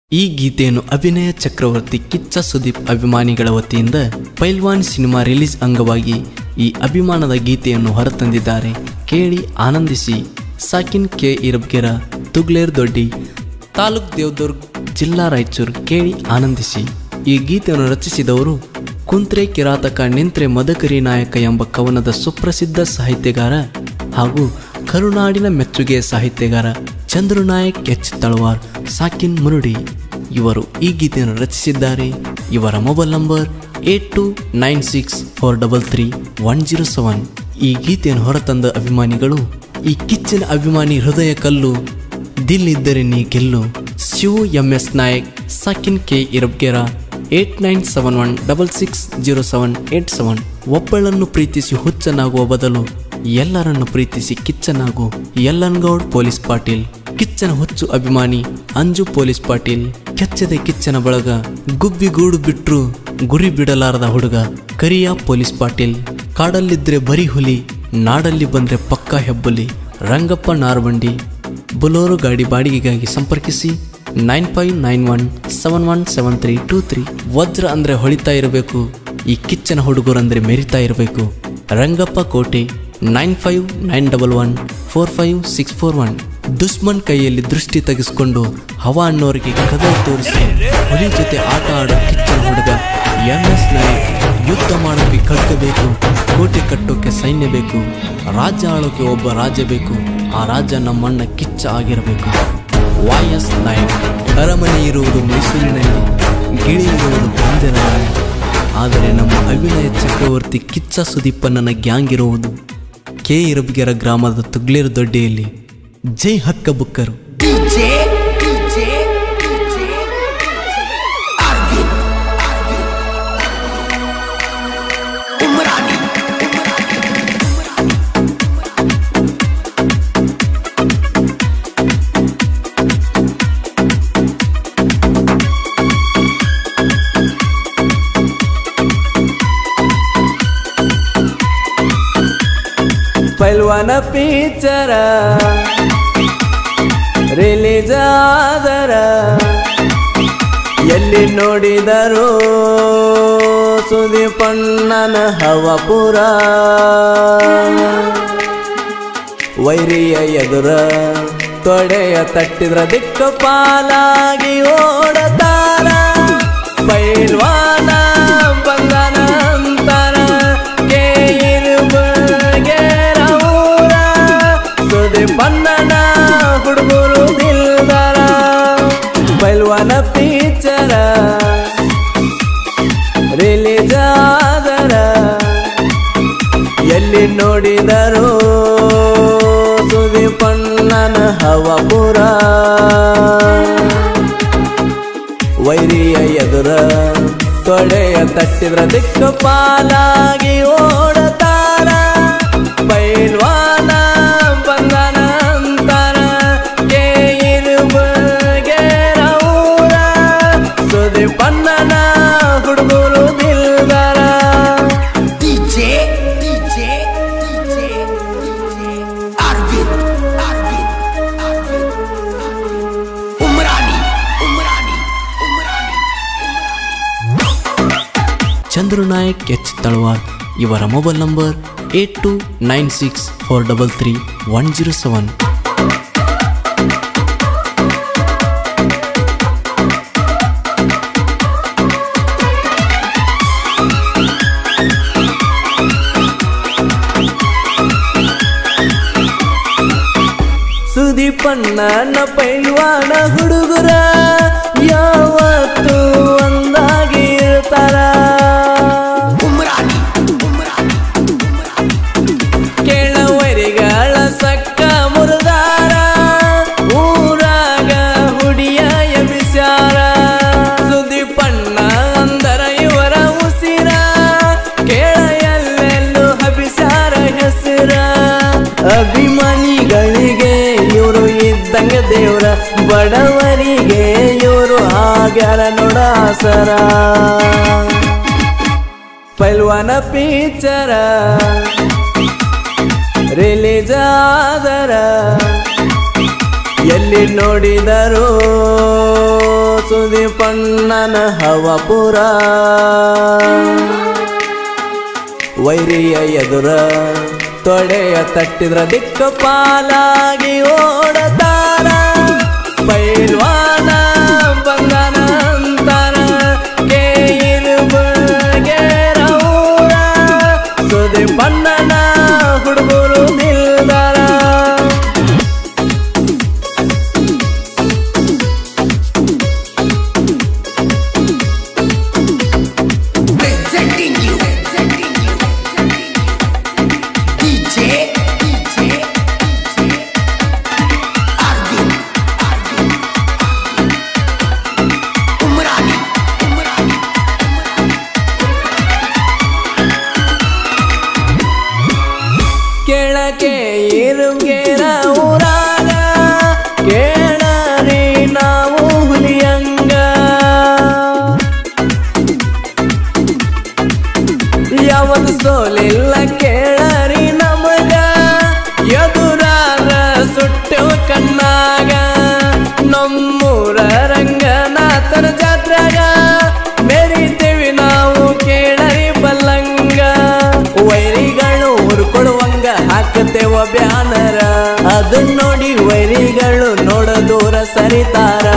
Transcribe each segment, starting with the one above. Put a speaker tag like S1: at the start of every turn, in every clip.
S1: ಈ ಗೀತೆಯನ್ನು ಅಭಿನಯ ಚಕ್ರವರ್ತಿ ಕಿಚ್ಚ ಸುದೀಪ್ ಅಭಿಮಾನಿಗಳ ವತಿಯಿಂದ ಪೈಲ್ವಾನ್ ಸಿನಿಮಾ ರಿಲೀಸ್ ಅಂಗವಾಗಿ ಈ ಅಭಿಮಾನದ ಗೀತೆಯನ್ನು ಹೊರತಂದಿದ್ದಾರೆ ಕೇಳಿ ಆನಂದಿಸಿ ಸಾಕಿನ್ ಕೆ ಇರಬ್ಗೆರ ತುಗ್ಲೇರ್ ದೊಡ್ಡಿ ತಾಲೂಕ್ ದೇವದುರ್ಗ್ ಜಿಲ್ಲಾ ರಾಯಚೂರು ಕೇಳಿ ಆನಂದಿಸಿ ಈ ಗೀತೆಯನ್ನು ರಚಿಸಿದವರು ಕುಂತ್ರೆ ಕಿರಾತಕ ನಿಂತ್ರೆ ಮದಕರಿ ನಾಯಕ ಎಂಬ ಕವನದ ಸುಪ್ರಸಿದ್ಧ ಸಾಹಿತ್ಯಗಾರ ಹಾಗೂ ಕರುನಾಡಿನ ಮೆಚ್ಚುಗೆಯ ಸಾಹಿತ್ಯಗಾರ ಚಂದ್ರನಾಯಕ್ ಎಚ್ ತಳವಾರ್ ಸಾಕಿನ್ ಮುರುಡಿ ಇವರು ಈ ಗೀತೆಯನ್ನು ರಚಿಸಿದ್ದಾರೆ ಇವರ mobile number eight two nine six four double three one zero seven ಈ ಗೀತೆಯನ್ನು ಹೊರತಂದ ಅಭಿಮಾನಿಗಳು ಈ ಕಿಚ್ಚಿನ ಅಭಿಮಾನಿ ಹೃದಯ ಕಲ್ಲು ದಿಲ್ ಇದ್ದರೆ ನೀ ಗೆಲ್ಲು ಶಿವು ಎಂ ಎಸ್ ನಾಯಕ್ ಸಾಕಿನ್ K Irabagera eight nine seven one double six zero seven eight seven ಒಬ್ಬಳನ್ನು ಪ್ರೀತಿಸಿ ಹುಚ್ಚನಾಗುವ ಬದಲು ಎಲ್ಲರನ್ನು ಪ್ರೀತಿಸಿ ಕಿಚ್ಚನಾಗು ಯಲ್ಲನ್ಗೌಡ್ ಪೊಲೀಸ್ ಪಾಟೀಲ್ ಕಿಚ್ಚನ ಹುಚ್ಚು ಅಭಿಮಾನಿ ಅಂಜು ಪೊಲೀಸ್ ಪಾಟೀಲ್ ಕೆಚ್ಚದೆ ಕಿಚ್ಚನ ಬಳಗ ಗುಬ್ಬಿಗೂಡು ಬಿಟ್ರು ಗುರಿ ಬಿಡಲಾರದ ಹುಡುಗ ಕರಿಯ ಪೊಲೀಸ್ ಪಾಟೀಲ್ ಕಾಡಲ್ಲಿದ್ರೆ ಬರೀ ಹುಲಿ ನಾಡಲ್ಲಿ ಬಂದ್ರೆ ಪಕ್ಕಾ ಹೆಬ್ಬುಲಿ ರಂಗಪ್ಪ ನಾರ್ಬಂಡಿ ಬೊಲೋರೋ ಗಾಡಿ ಬಾಡಿಗೆಗಾಗಿ ಸಂಪರ್ಕಿಸಿ nine five nine one seven one seven three two three ವಜ್ರ ಅಂದ್ರೆ ಹೊಳಿತಾ ಇರಬೇಕು ಈ ಕಿಚ್ಚನ ಹುಡುಗರಂದ್ರೆ ಮೆರಿತಾ ಇರಬೇಕು Rangappa Kote nine five nine double one four five six four one ದುಶ್ಮನ್ ಕೈಯಲ್ಲಿ ದೃಷ್ಟಿ ತೆಗೆಸ್ಕೊಂಡು ಹವಾ ಅನ್ನೋರಿಗೆ ಕದಲ್ ತೋರಿಸಿ ಹುಲಿ ಜೊತೆ ಆಟ ಆಡೋ ಕಿಚ್ಚನ ಹುಡುಗ ಎಂ ಎಸ್ ನಾಯಕ್ ಯುದ್ಧ ಮಾಡೋಕೆ ಖಡ್ಗ ಬೇಕು ಕೋಟೆ ಕಟ್ಟೋಕೆ ಸೈನ್ಯ ಬೇಕು ರಾಜ್ಯ ಆಳೋಕೆ ಒಬ್ಬ ರಾಜ್ಯ ಬೇಕು ಆ ರಾಜ್ಯ ನಮ್ಮಣ್ಣ ಕಿಚ್ಚ ಆಗಿರಬೇಕು ವಾಯ್ ಎಸ್ ನಾಯಕ್ ಅರಮನೆ ಇರುವುದು ಮೈಸೂರಿನಲ್ಲಿ ಗಿಳಿ ಇರುವುದು ಪಂಜರದಲ್ಲಿ ಆದರೆ ನಮ್ಮ ಅಭಿನಯ ಚಕ್ರವರ್ತಿ ಕಿಚ್ಚ ಸುದೀಪಣ್ಣನ ಗ್ಯಾಂಗ್ ಇರುವುದು ಕೆ ಇರಬ್ಗೆರ ಗ್ರಾಮದ ತುಗ್ಲೇರು ದೊಡ್ಡಿಯಲ್ಲಿ ಜೈ ಹಕ್ಕ ಬುಕ್ಕರು
S2: DJ, DJ, DJ, Arvin, Arvin, Umrani, Umrani,
S1: Pailwaan picture release ಆದರ ಎಲ್ಲಿ ನೋಡಿದರು ಸುದೀಪಣ್ಣನ ಹವಪುರ ವೈರಿಯ ಎದುರ ತೊಡೆಯ ತಟ್ಟಿದ್ರ ದಿಕ್ಕ ಪಾಲಾಗಿ ಓಡತಾರ ಪೈಲ್ವಾನ ಬಂದನ ಅಂತರ ಕೇಯಿರುಬಗೆರ ಊರ ಸುದೀಪಣ್ಣನ ಹುಡುಗರು ದಿಲ್ದಾರ ಪೈಲ್ವಾನ ಪಿಕ್ಚರ ರಿಲೀಸ್ ಆದರ ಎಲ್ಲಿ ನೋಡಿದರು ಸುದೀಪಣ್ಣನ ಹವಪುರ ವೈರಿಯ ಎದುರ ತೊಡೆಯ ತಟ್ಟಿದ್ರ ದಿಕ್ಕ ಪಾಲಾಗಿ ಓಡತಾರ ಪೈಲ್ವಾನ ಬಂದನ ಅಂತರ ಕೇಯಿರುಬಗೆರ ಊರ ಸುದೀಪಣ್ಣನ ಹುಡುಗರು ದಿಲ್ದಾರ
S2: DJ, DJ, DJ, Arvin, Arvin, Arvin, Umrani, Umrani, Umrani,
S1: Chandranayak H Talawar ಇವರ mobile number eight two nine six four double three one zero seven ಸುದೀಪಣ್ಣನ ಪೈಲ್ವಾನ ಹುಡುಗರ ಯಾವತ್ತು ಒಂದಾಗಿ ಇರ್ತಾರ
S2: Umrani, Umrani, Umrani.
S1: ಕೆಳವರಿಗಳ ಸಕ್ಕ ಮುರಿದಾರ ಊರಾಗ ಹುಡಿಯ ಎಬಿಸ್ಯಾರ ಸುದೀಪಣ್ಣ ಅಂದರ ಇವರ ಉಸಿರ ಕೇಳ ಎಲ್ಲೆಲ್ಲೂ ಹಬಿಸ್ಯಾರ ಹೆಸರ ಅಭಿಮಾನಿಗಳಿಗೆ ಇವರು ಇದ್ದಂಗ ದೇವ್ರ ಬಡವರಿಗೆ ಇವರು ಆಗ್ಯಾರ ನೋಡಾಸರ ಪೈಲ್ವಾನ ಪಿಕ್ಚರ ರಿಲೀಸ್ ಆದರ ಎಲ್ಲಿ ನೋಡಿದರು ಸುದೀಪಣ್ಣನ ಹವಪುರ ವೈರಿಯ ಎದುರ ತೊಡೆಯ ತಟ್ಟಿದ್ರ ದಿಕ್ಕ ಪಾಲಾಗಿ ಓಡತಾರ ಪೈಲ್ವಾನ ಬಂದನ ಅಂತಾರ ಕೇರೌರ ಸುದೀಪಣ್ಣನ ಹುಡುಗರು ನಿಲ್ದಾರ
S2: Presenting you. Presenting you. DJ. DJ. Arvind. Arvind. Umrani. Umrani.
S1: ಕೆಳಕೆ ಇರುಗೇರ ಊರಾಗ ಕೇಳರಿ ನಾವು ಹುಲಿಯಂಗ ಯಾವತ್ತು ಸೋಲಿಲ್ಲ ಕೇಳರಿ ನಮಗ ಎದುರಾರ ಸುಟ್ಟು ಕಣ್ಣಾಗ ನಮ್ಮೂರ ರಂಗನಾಥನ ಜಾತ್ರಾಗ ಮೆರಿತೀವಿ ನಾವು ಕೇಳರಿ ಬಲ್ಲಂಗ ವೈರಿಗಳು ಹುರ್ಕೊಡುವಂಗ ಹಾಕತೇವ ಬ್ಯಾನರ ಅದನ್ನ ನೋಡಿ ವೈರಿಗಳು ನೋಡ ದೂರ ಸರಿತಾರ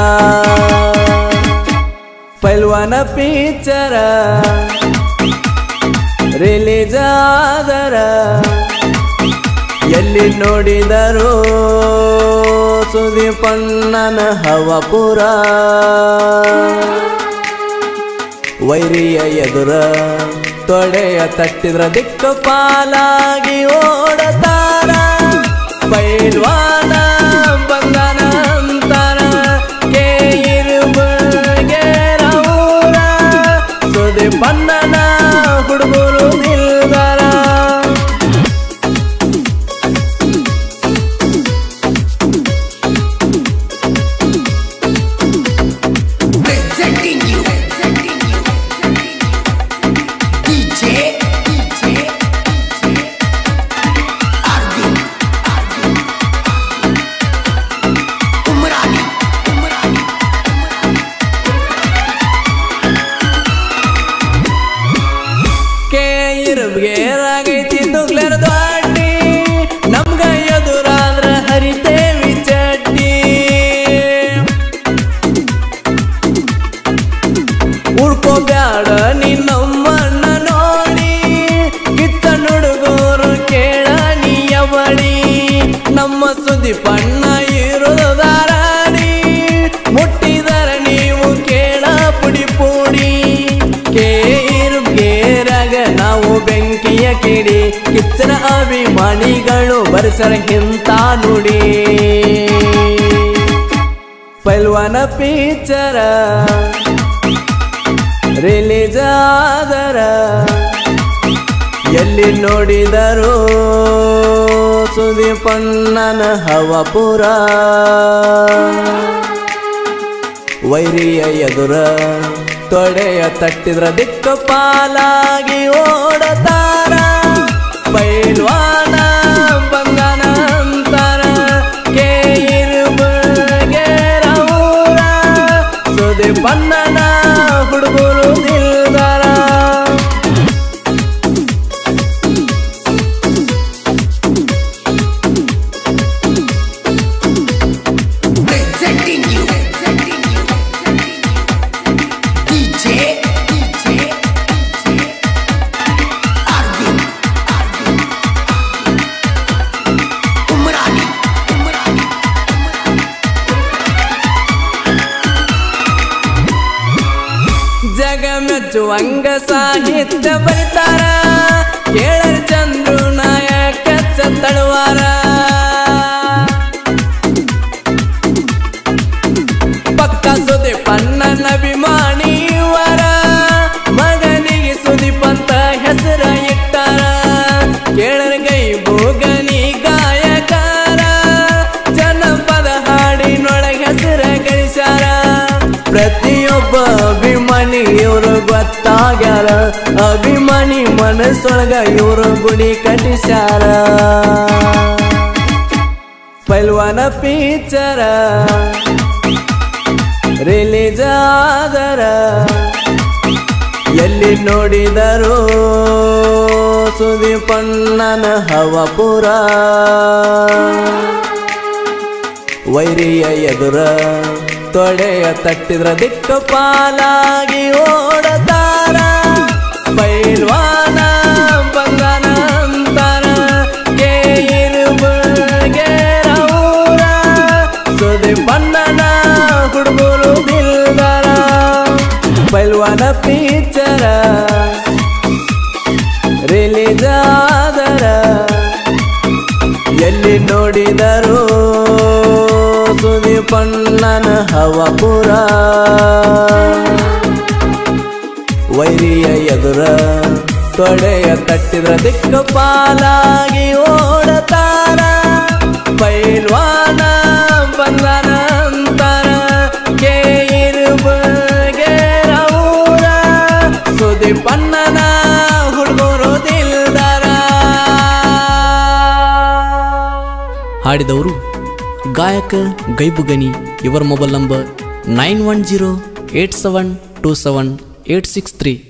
S1: ಪೈಲ್ವಾನ ಪೀಚರ ರಿಲೀಸ್ ಆದರ ಎಲ್ಲಿ ನೋಡಿದರು ಸುದೀಪಣ್ಣನ ಹವಪುರ ವೈರಿಯ ಎದುರ ತೊಡೆಯ ತಟ್ಟಿದ್ರ ದಿಕ್ಕ ಪಾಲಾಗಿ ಓಡತಾರ ಪೈಲ್ವಾನ ಬಂದನ ಅಂತಾರ ಕೇರೌರ ಸುದೀಪಣ್ಣನ ಹುಡುಗರು ನಿಲ್ದಾರ
S2: Presenting you. Presenting you. DJ. DJ. Arvind. Arvind. Umrani. Umrani.
S1: K ಇರುಗೇರಾಗೈತಿ ತುಗ್ಲರ ದಾಟಿ ನಮ್ಗ ಎದುರಾದ್ರ ಹರಿತೇವಿ ಚಡ್ಡಿ ಉಳ್ಕೋ ಬ್ಯಾಡ ನಿನ್ನಮ್ಮನ್ನ ನೋಡಿ ಕಿತ್ತ ನುಡುಗೋರು ಕೇಳ ನೀಯವಳಿ ನಮ್ಮ ಸುದ್ದಿ ಪಣ್ಣ ಇರೋದಾರಾಡಿ ಮುಟ್ಟಿದರ ನೀವು ಕೇಳ ಪುಡಿ ಪುಡಿ ಕೇರಾಗ ನಾವು ಬೆಂಕಿಯ ಕಿಡಿ ಕಿಚ್ಚನ ಅಭಿಮಾನಿಗಳು ಬರ್ಸರ ಹಿಂತ ನುಡಿ ಪೈಲ್ವಾನ ಪೀಚರ ರಿಲೀಸ್ ಆದರ ಎಲ್ಲಿ ನೋಡಿದರು ಸುದೀಪಣ್ಣನ ಹವಪುರ ವೈರಿಯ ಎದುರ ತೊಡೆಯ ತಟ್ಟಿದ್ರ ದಿಕ್ಕ ಪಾಲಾಗಿ ಓಡತಾರ ಪೈಲ್ವಾನ ಬಂದನ ಅಂತಾರ ಕೇರೌರ ಸುದೀಪಣ್ಣನ ಹುಡುಗರು ನಿಲ್ದಾರ
S2: Presenting you. Presenting you. DJ. DJ. Arvind. Arvind. Umrani. Umrani.
S1: ಜಗ ಮೆಚ್ಚುವಂಗ ಸಾಹಿತ್ಯ ಬರಿತಾರ ಕೇಳರ ಚಂದ್ರು ನಾಯಕ ತಳವಾರ ಪಕ್ಕ ಸುದೀಪಣ್ಣನ ಅಭಿಮಾನಿವರ ಮಗನಿಗೆ ಸುದೀಪಂತ ಹೆಸರ ಇಟ್ಟಾರ ಕೇಳರ ಗೈ ಭೋಗನಿ ಗಾಯಕಾರ ಜನಪದ ಹಾಡಿನೊಳಗೆ ಹೆಸರ ಗಳಿಸ್ಯಾರ ಪ್ರತಿಯೊಬ್ಬ ಅಭಿಮಾನಿ ಇವರು ಗೊತ್ತಾಗ್ಯಾರ ಅಭಿಮಾನಿ ಮನಸ್ಸೊಳಗ ಇವರು ಗುಡಿ ಕಟ್ಟಿಸ್ಯಾರ ಪೈಲ್ವಾನ ಪೀಚರ ರಿಲೀಜ್ ಆದರ ಎಲ್ಲಿ ನೋಡಿದರು ಸುದೀಪಣ್ಣನ ಹವಪುರ ವೈರಿಯ ಎದುರ ತೊಡೆಯ ತಟ್ಟಿದ್ರ ದಿಕ್ಕ ಪಾಲಾಗಿ ಓಡತಾರ ಪೈಲ್ವಾನ ಬಂದನ ಅಂತಾರ ಕೇರೂರ ಸುದೀಪಣ್ಣನ ಹುಡುಗರು ದಿಲ್ದಾರ ಪೈಲ್ವಾನ ಪಿಕ್ಚರ ರಿಲೀಸ್ ಆದರ ಎಲ್ಲಿ ನೋಡಿದರು ಸುದೀಪಣ್ಣನ ಹವಪುರ ವೈರಿಯ ಎದುರ ತೊಡೆಯ ತಟ್ಟಿದ್ರ ದಿಕ್ಕ ಪಾಲಾಗಿ ಓಡತಾರ ಪೈಲ್ವಾನ ಬಂದನ ಅಂತಾರ ಕೇರೂರ ಸುದೀಪಣ್ಣನ ಹುಡುಗರು ದಿಲ್ದಾರ ಹಾಡಿದವರು ಗಾಯಕ ಗೈಬುಗನಿ ಇವರ mobile number nine one zero eight seven two seven eight six three